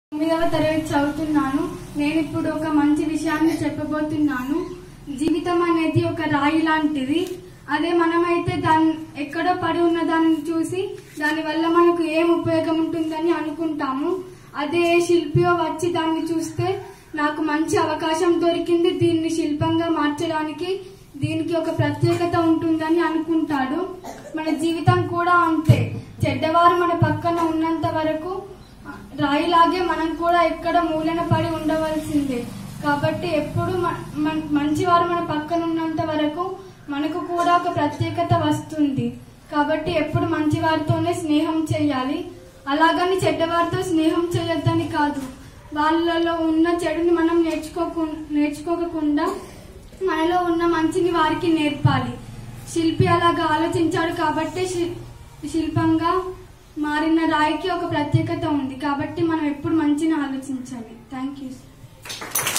తొమ్మిదవ తరగతి చదువుతున్నాను నేను ఇప్పుడు ఒక మంచి విషయాన్ని చెప్పబోతున్నాను జీవితం అనేది ఒక రాయి లాంటిది అదే మనమైతే దాన్ని ఎక్కడో పడి ఉన్న దానిని చూసి దాని వల్ల మనకు ఏం ఉపయోగం ఉంటుందని అనుకుంటాము అదే ఏ శిల్పియో వచ్చి దాన్ని చూస్తే నాకు మంచి అవకాశం దొరికింది దీన్ని శిల్పంగా మార్చడానికి దీనికి ఒక ప్రత్యేకత ఉంటుందని అనుకుంటాడు మన జీవితం కూడా అంతే చెడ్డవారు మన పక్కన ఉన్నంత వరకు రాయిలాగే మనం కూడా ఎక్కడ మూలన పడి ఉండవలసిందే కాబట్టి ఎప్పుడు మ- మన- మంచివారు మన పక్కన ఉన్నంత వరకు మనకు కూడా ఒక ప్రత్యేకత వస్తుంది కాబట్టి ఎప్పుడు మంచివారితోనే స్నేహం చేయాలి అలాగని చెడ్డవారితో స్నేహం చేయొద్దని కాదు వాళ్ళలో ఉన్న చెడుని మనం నేర్చుకోకు నేర్చుకోకుండా మనలో ఉన్న మంచిని వారికి నేర్పాలి శిల్పి అలాగా ఆలోచించాడు కాబట్టి శి- శిల్పంగా మారిన రాయికి ఒక ప్రత్యేకత ఉంది కాబట్టి మనం ఎప్పుడు మంచిని ఆలోచించాలి థ్యాంక్ యూ